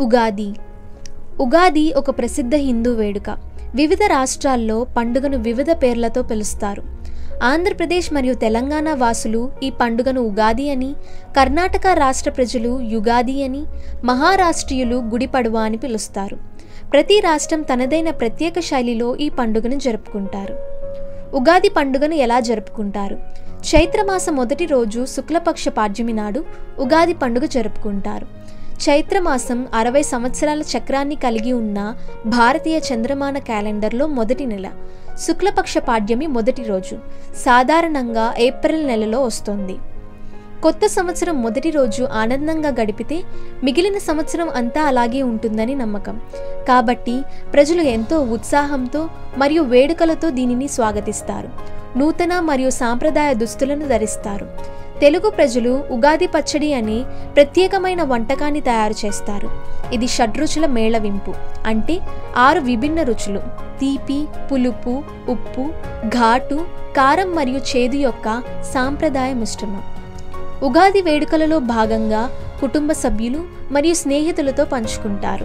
ఉగాది ఉగాది ఒక ప్రసిద్ధ హిందూ వేడుక వివిధ రాష్ట్రాల్లో పండుగను వివిధ పేర్లతో పిలుస్తారు ఆంధ్రప్రదేశ్ మరియు తెలంగాణ వాసులు ఈ పండుగను ఉగాది అని కర్ణాటక రాష్ట్ర ప్రజలు యుగాది అని మహారాష్ట్రీయులు గుడి పడువా అని పిలుస్తారు ప్రతి రాష్ట్రం తనదైన ప్రత్యేక శైలిలో ఈ పండుగను జరుపుకుంటారు ఉగాది పండుగను ఎలా జరుపుకుంటారు చైత్రమాస మొదటి రోజు శుక్లపక్ష పాడ్యమి నాడు ఉగాది పండుగ జరుపుకుంటారు చైత్రమాసం అరవై సంవత్సరాల చక్రాన్ని కలిగి ఉన్న భారతీయ చంద్రమాన క్యాలెండర్లో మొదటి నెల శుక్లపక్ష పాడ్యమి మొదటి రోజు సాధారణంగా ఏప్రిల్ నెలలో వస్తుంది కొత్త సంవత్సరం మొదటి రోజు ఆనందంగా గడిపితే మిగిలిన సంవత్సరం అంతా అలాగే ఉంటుందని నమ్మకం కాబట్టి ప్రజలు ఎంతో ఉత్సాహంతో మరియు వేడుకలతో దీనిని స్వాగతిస్తారు నూతన మరియు సాంప్రదాయ దుస్తులను ధరిస్తారు తెలుగు ప్రజలు ఉగాది పచ్చడి అనే ప్రత్యేకమైన వంటకాన్ని తయారు చేస్తారు ఇది షడ్రుచుల మేళవింపు అంటే ఆరు విభిన్న రుచులు తీపి పులుపు ఉప్పు ఘాటు కారం మరియు చేదు యొక్క సాంప్రదాయ మిశ్రమం ఉగాది వేడుకలలో భాగంగా కుటుంబ సభ్యులు మరియు స్నేహితులతో పంచుకుంటారు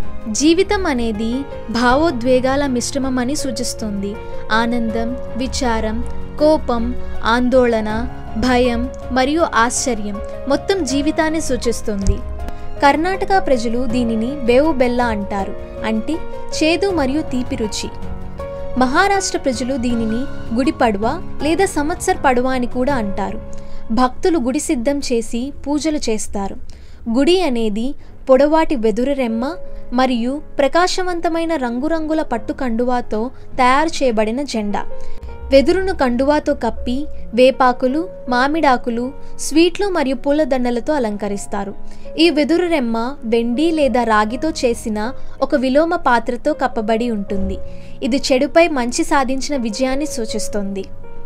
జీవితం అనేది భావోద్వేగాల మిశ్రమం అని సూచిస్తుంది ఆనందం విచారం కోపం ఆందోళన భయం మరియు ఆశ్చర్యం మొత్తం జీవితాన్ని సూచిస్తుంది కర్ణాటక ప్రజలు దీనిని బేవు బెల్ల అంటారు అంటే చేదు మరియు తీపి రుచి మహారాష్ట్ర ప్రజలు దీనిని గుడి పడవ లేదా సంవత్సర్ పడవ అని కూడా అంటారు భక్తులు గుడి సిద్ధం చేసి పూజలు చేస్తారు గుడి అనేది పొడవాటి వెదురు రెమ్మ మరియు ప్రకాశవంతమైన రంగురంగుల పట్టు కండువాతో తయారు చేయబడిన జెండా వెదురును కండువాతో కప్పి వేపాకులు మామిడాకులు స్వీట్లు మరియు పూలదండలతో అలంకరిస్తారు ఈ వెదురు రెమ్మ వెండి లేదా రాగితో చేసిన ఒక విలోమ పాత్రతో కప్పబడి ఉంటుంది ఇది చెడుపై మంచి సాధించిన విజయాన్ని సూచిస్తుంది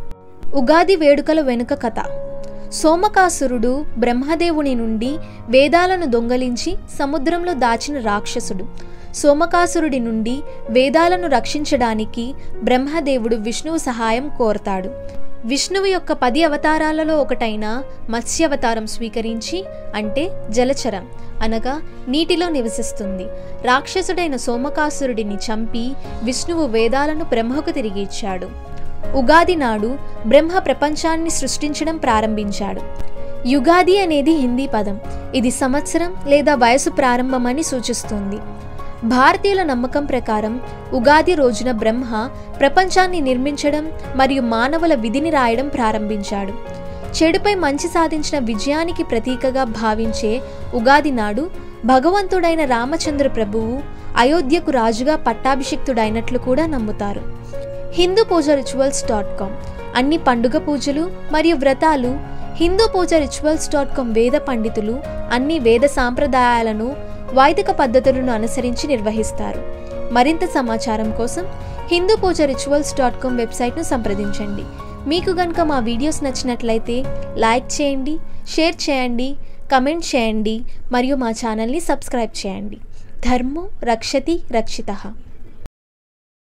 ఉగాది వేడుకల వెనుక కథ సోమకాసురుడు బ్రహ్మదేవుని నుండి వేదాలను దొంగలించి సముద్రంలో దాచిన రాక్షసుడు సోమకాసురుడి నుండి వేదాలను రక్షించడానికి బ్రహ్మదేవుడు విష్ణువు సహాయం కోరతాడు విష్ణువు యొక్క పది అవతారాలలో ఒకటైన మత్స్యావతారం స్వీకరించి అంటే జలచరం అనగా నీటిలో నివసిస్తుంది రాక్షసుడైన సోమకాసురుడిని చంపి విష్ణువు వేదాలను బ్రహ్మకు తిరిగి ఇచ్చాడు ఉగాది నాడు బ్రహ్మ ప్రపంచాన్ని సృష్టించడం ప్రారంభించాడు యుగాది అనేది హిందీ పదం ఇది సంవత్సరం లేదా వయసు ప్రారంభమని సూచిస్తుంది భారతీయుల నమ్మకం ప్రకారం ఉగాది రోజున బ్రహ్మ ప్రపంచాన్ని నిర్మించడం మరియు మానవుల విధిని రాయడం ప్రారంభించాడు చెడుపై మంచి సాధించిన విజయానికి ప్రతీకగా భావించే ఉగాది నాడు భగవంతుడైన రామచంద్ర ప్రభువు అయోధ్యకు రాజుగా పట్టాభిషిక్తుడైనట్లు కూడా నమ్ముతారు Hindu puja rituals dot com అన్ని పండుగ పూజలు మరియు వ్రతాలు Hindu puja rituals dot com వేద పండితులు అన్ని వేద సాంప్రదాయాలను వైదిక పద్ధతులను అనుసరించి నిర్వహిస్తారు మరింత సమాచారం కోసం Hindu puja rituals dot com వెబ్సైట్ను సంప్రదించండి మీకు కనుక మా వీడియోస్ నచ్చినట్లయితే లైక్ చేయండి షేర్ చేయండి కమెంట్ చేయండి మరియు మా ఛానల్ని సబ్స్క్రైబ్ చేయండి ధర్మో రక్షతి రక్షిత